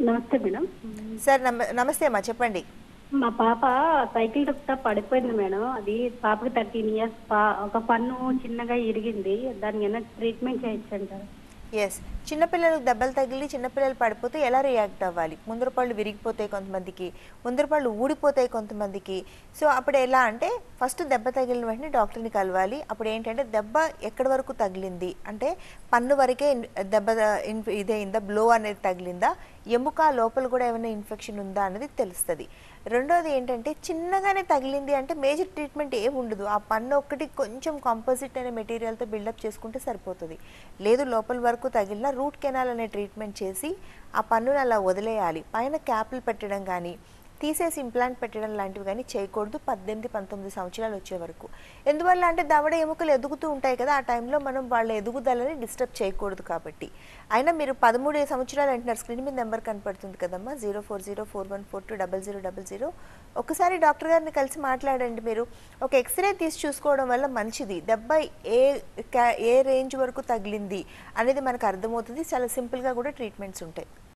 నమస్తే madam sir నమ నమస్తే అమ్మా చెప్పండి మా పాప సైకిల్ తొక్కుతా పడిపోయింది మేడం అది పాపకి థర్టీన్ ఇయర్స్ ఒక పన్ను చిన్నగా ఇరిగింది దానికి ఏమైనా ట్రీట్మెంట్ చేయొచ్చు అంటారు ఎస్ చిన్నపిల్లలకు దెబ్బలు తగిలి చిన్నపిల్లలు పడిపోతే ఎలా రియాక్ట్ అవ్వాలి ముందర పళ్ళు విరిగిపోతాయి కొంతమందికి ముందర పళ్ళు ఊడిపోతాయి కొంతమందికి సో అప్పుడు ఎలా అంటే ఫస్ట్ దెబ్బ తగిలిన వెంటనే డాక్టర్ని కలవాలి అప్పుడు ఏంటంటే దెబ్బ ఎక్కడి వరకు తగిలింది అంటే పన్ను వరకే ఇన్- దెబ్బ ఇన్- ఇదైందా బ్లో అనేది తగిలిందా ఎముక లోపల కూడా ఏమైనా ఇన్ఫెక్షన్ ఉందా అనేది తెలుస్తుంది రెండోది ఏంటంటే చిన్నగానే తగిలింది అంటే మేజర్ ట్రీట్మెంట్ ఏం ఉండదు ఆ పన్ను ఒక్కటి కొంచెం కాంపోజిట్ అనే మెటీరియల్తో బిల్డప్ చేసుకుంటే సరిపోతుంది లేదు లోపల వరకు తగిలిన రూట్ కెనాల్ అనే ట్రీట్మెంట్ చేసి ఆ పన్నును అలా వదిలేయాలి పైన క్యాప్లు పెట్టడం కానీ తీసేసి ఇంప్లాంట్ పెట్టడం లాంటివి కానీ చేయకూడదు పద్దెనిమిది పంతొమ్మిది సంవత్సరాలు వచ్చే వరకు ఎందువల్ల అంటే దవడ ఎముకలు ఎదుగుతూ ఉంటాయి కదా ఆ టైంలో మనం వాళ్ళ ఎదుగుదలని డిస్టర్బ్ చేయకూడదు కాబట్టి అయినా మీరు పదమూడు సంవత్సరాలు అంటున్నారు స్క్రీన్ మీద నెంబర్ కనపడుతుంది కదమ్మా zero four zero four one four two double zero double zero ఒకసారి డాక్టర్ గారిని కలిసి మాట్లాడండి మీరు ఒక ఎక్స్రే తీసి చూసుకోవడం వల్ల మంచిది దెబ్బ ఏ కా- ఏ రేంజ్ వరకు తగిలింది అనేది మనకు అర్థమవుతుంది చాలా సింపుల్గా కూడా ట్రీట్మెంట్స్ ఉంటాయి